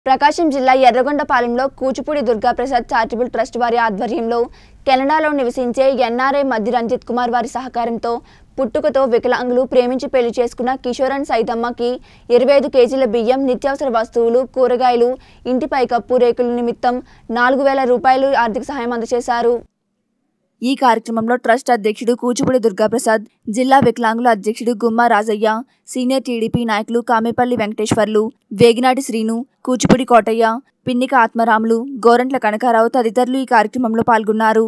ప్రకాశం జిల్లా ఎర్రగొండపాలెంలో Kuchipudi Durgaprasad charitable trust వారి ఆధ్వర్యంలో కెనడాలో నివసించే ఎన్ఆర్ఐ మద్ది రంజిత్ కుమార్ వారి సహకారంతో పుట్టుకతో వికలాంగులు ప్రేమించి పెళ్లి చేసుకున్న కిషోరన్ సైతమ్మకి ఇరవై ఐదు కేజీల బియ్యం నిత్యావసర వస్తువులు కూరగాయలు ఇంటిపై కప్పు రేకుల నిమిత్తం నాలుగు వేల రూపాయలు ఆర్థిక సహాయం అందజేశారు ఈ కార్యక్రమంలో ట్రస్ట్ అధ్యక్షుడు కూచిపూడి దుర్గాప్రసాద్ జిల్లా వికలాంగుల అధ్యక్షుడు గుమ్మా రాజయ్య సీనియర్ టీడీపీ నాయకులు కామేపల్లి వెంకటేశ్వర్లు వేగినాటి శ్రీను కూచిపూడి కోటయ్య పిన్నిక ఆత్మరాములు గోరంట్ల కనకారావు తదితరులు ఈ కార్యక్రమంలో పాల్గొన్నారు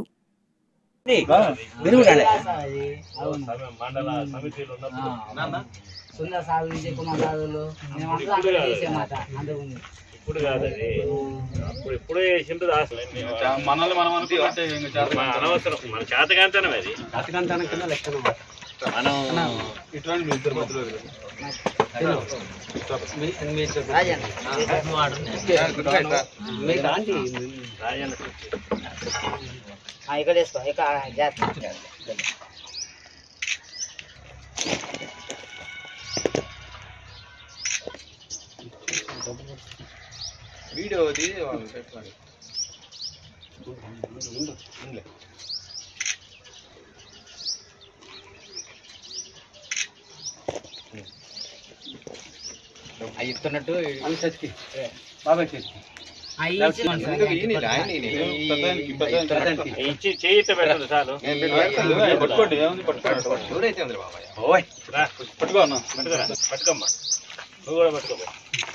సుందర సాగు నుంచి కుమార్ సాగులు మేమంతా అక్కడ చేసేమాట అంతకుముందు ఇప్పుడు కాదండి అప్పుడు ఎప్పుడో చేసిండ్రు అసలు మనల్ని మనం అనుకుంటే ఇంకా చేత మన అనవసరం మన చేతకాంతనం అది బతుకంతనం కింద లెక్కన మనం ఇటువంటి మీ ఇద్దరు మధ్యలో రాజన్న ఇక్కడ వేసుకో ఇక్కడ జాగ్రత్త వీడియో తీసి వాళ్ళు పెట్టాలి అవి ఇస్తున్నట్టు బాబాయ్ చేసి అవి ఎందుకు ఈయన ఆయన పెద్దానికి పెద్దానికి ఇచ్చి చేయిత పెట్టండి చాలు పట్టుకోండి ఏముంది పట్టుకోండి ఓయ్ రా పట్టుకో అన్న పట్టుకోరా పట్టుకోమ్మా నువ్వు కూడా పట్టుకోబో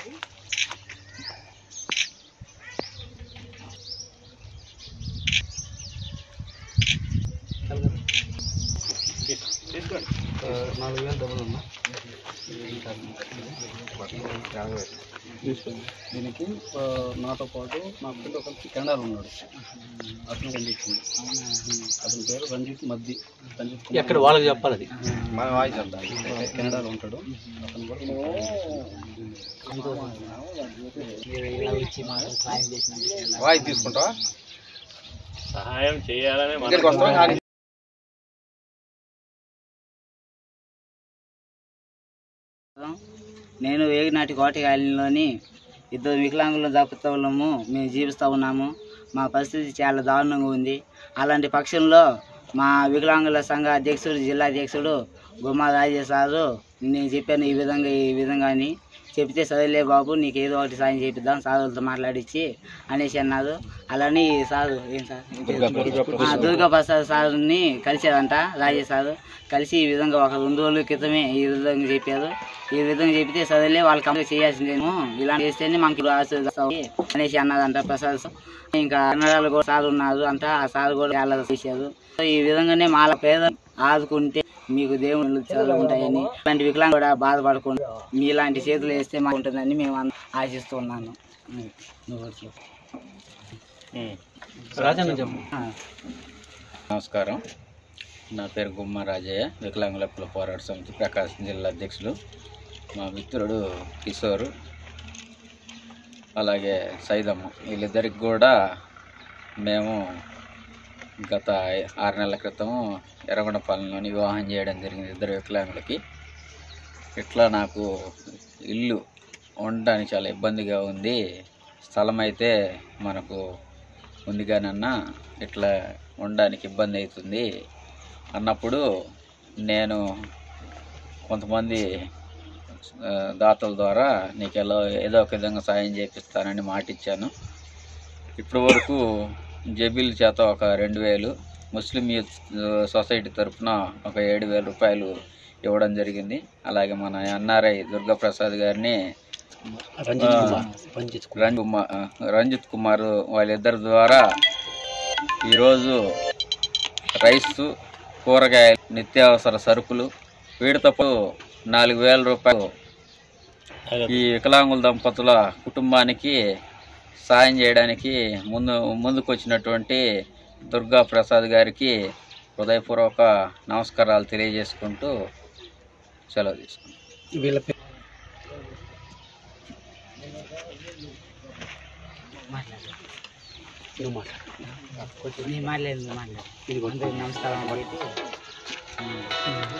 తీస్- తీసుకోండి నాలుగు వేలు డబ్బులు ఉన్నా దీనికి ఆ, నాతో పాటు నా ఫ్రెండ్ ఒక కెనడాలో ఉన్నాడు అతను పండించింది అతని పేరు రంజిత్ మద్ది రంజిత్ కుమార్. ఎక్కడ వాళ్ళకి చెప్పాలి అది ఆ, కెనడాలో ఉంటాడు అతను కూడా ఇలా వచ్చి మాకు సాయం చేసినందుకు వాయి తీసుకుంటావా సహాయం చేయాలనే మన ఇక్కడికి వస్తావా నేను వేగినాటి కోటగాలిలోని ఇద్దరు వికలాంగుల దప్పుతలము మేము జీవిస్తూ ఉన్నాము మా పరిస్థితి చాలా దారుణంగా ఉంది అలాంటి పక్షంలో మా వికలాంగుల సంఘ అధ్యక్షుడు జిల్లా అధ్యక్షుడు గుమ్మా రాజే సారు నేను చెప్పాను ఈ విధంగా ఈ విధంగా అని చెప్తే సరేలే బాబు నీకు ఏదో ఒకటి సాయం చేపిద్దాం సారులతో మాట్లాడించి అనేసి అన్నారు అలానే ఈ సారు ఏం సార్ ఆ, దుర్గా ప్రసాద్ సార్ని కలిశారంట రాజే సారు కలిసి ఈ విధంగా ఒక రెండు రోజుల క్రితమే ఈ విధంగా చెప్పారు ఈ విధంగా చెప్తే సరేలే వాళ్ళు కంప్లీట్ చేయాల్సిందేమో ఇలా చేస్తేనే మనకి ఆశీర్వదిస్తాయి అనేసి అన్నదంట ప్రసాద్ సార్. ఇంకా కన్నడాలు కూడా సార్ ఉన్నారు అంట ఆ సార్ కూడా చాలా చేశారు సో ఈ విధంగానే మాల పేద ఆదుకుంటే మీకు దేవుళ్ళు చాలా ఉంటాయని ఇలాంటి వికలాంగులు కూడా బాధపడకుండా మీలాంటి చేతులు వేస్తే మాకు ఉంటుందని మేము అన్- ఆశిస్తున్నాను నువ్వు వచ్చి చెప్పు. ఉమ్. రాజన్న చెప్పు ఆ. నమస్కారం నా పేరు గుమ్మ రాజయ్య వికలాంగుల హక్కుల పోరాట సమితి ప్రకాశం జిల్లా అధ్యక్షులు మా మిత్రుడు కిషోర్ అలాగే సైదమ్మ వీళ్ళిద్దరికి కూడా మేము గత ఆరు నెలల క్రితం ఎర్రగొండపాలెంలోని వివాహం చేయడం జరిగింది ఇద్దరు వికలాంగులకి ఇట్లా నాకు ఇల్లు ఉండడానికి చాలా ఇబ్బందిగా ఉంది స్థలం అయితే మనకు ఉంది కానన్నా ఇట్లా ఉండడానికి ఇబ్బంది అవుతుంది అన్నప్పుడు నేను కొంతమంది ఆ, దాతల ద్వారా నీకు ఎలా ఏదో ఒక విధంగా సాయం చేపిస్తానని మాట ఇచ్చాను ఇప్పటి వరకు జబీల్ చేత ఒక రెండు వేలు ముస్లిం యూత్ సొసైటీ తరఫున ఒక ఏడు వేల రూపాయలు ఇవ్వడం జరిగింది అలాగే మన ఎన్ఆర్ఐ దుర్గాప్రసాద్ గారిని రంజిత్ కుమార్ రంజిత్ కుమార్ రంజిత్ కుమార్ ఆ, రంజిత్ కుమార్ వాళ్ళిద్దరి ద్వారా ఈరోజు రైస్ కూరగాయలు నిత్యావసర సరుకులు వీటితో పాటు నాలుగు వేల రూపాయలు ఈ వికలాంగుల దంపతుల కుటుంబానికి సాయం చేయడానికి ముందు ముందుకు వచ్చినటువంటి దుర్గా ప్రసాద్ గారికి హృదయపూర్వక నమస్కారాలు తెలియజేసుకుంటూ సెలవు తీసుకుంటాం వీళ్ళ పేరు మాట్లాడు నువ్వు మాట్లాడు నేను మాట్లాడింది మాట్లాడు ఇది అందరికీ నమస్కారం చెప్పి